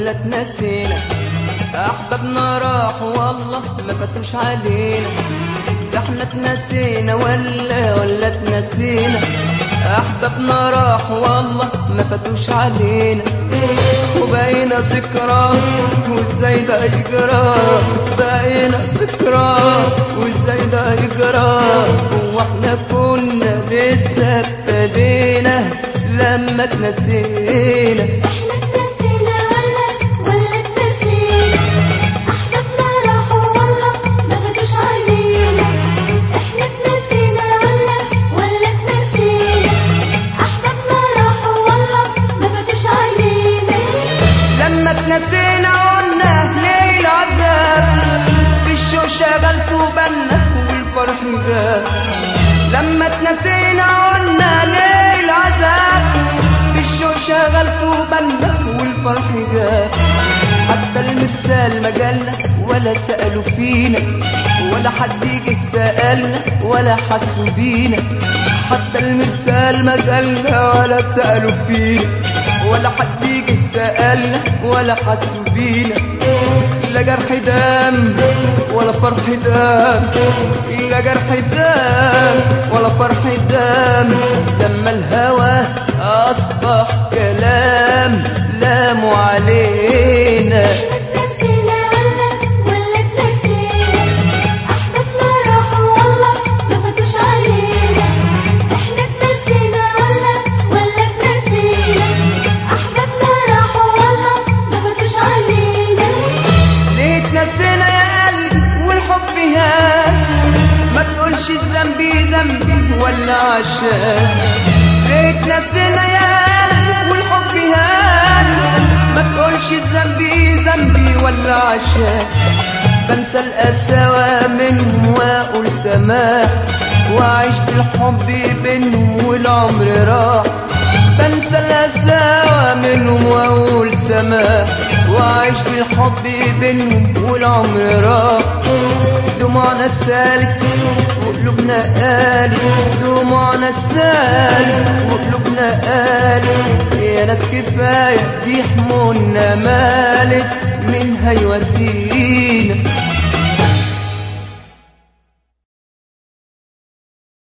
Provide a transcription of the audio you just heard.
ولا اتنسينا احبابنا راحوا والله ما فاتوش علينا ده احنا اتنسينا ولا ولا اتنسينا احبابنا راحوا والله ما فاتوش علينا وبقينا ذكرى وازاي ده يجرى بقينا ذكرى وازاي ده يجرى واحنا كنا لسه ابتدينا لما اتنسينا اتنسينا ولا ولا اتنسينا احبابنا راحوا والله ما فاتوش علينا احنا اتنسينا ولا ولا اتنسينا احبابنا راحوا والله ما فاتوش علينا لما اتنسينا قلنا ليه العذاب في الشوق شغلته بالنا والفرح جاب لما اتنسينا قلنا ليه العذاب في الشوق شغلته بالنا والفرح جاب حتى المثال ما جالنا ولا سألوا فينا ولا حد يجي سألنا ولا حسوا بينا حتى المثال ما جالنا ولا سألوا فينا ولا حد يجي سألنا ولا حسوا بينا لا جرح دم ولا فرح دم لا جرح دم ولا فرح دم لما الهوى أصبح كلام لاموا علينا اتنسينا ولا ولا اتنسينا احبابنا راحوا والله ما فاتوش علينا احنا اتنسينا ولا ولا اتنسينا احبابنا راحوا والله ما فاتوش علينا ليه اتنسينا يا قلبي والحب هان ما تقولش ذنبي ذنبي ولا عشان ليه اتنسينا يا قلبي والحب هان ما تقولش ذنبي ذنبي ولا عشان بنسى القساوة منهم واقول سماح واعيش بالحب بينهم والعمر راح بنسى القساوة منهم واقول سماح واعيش بالحب بينهم والعمر راح دموعنا سالت وقلوبنا قالت دموعنا سالت وقلوبنا قالت يا ناس كفاية دي حمولنا مالت من هيواسينا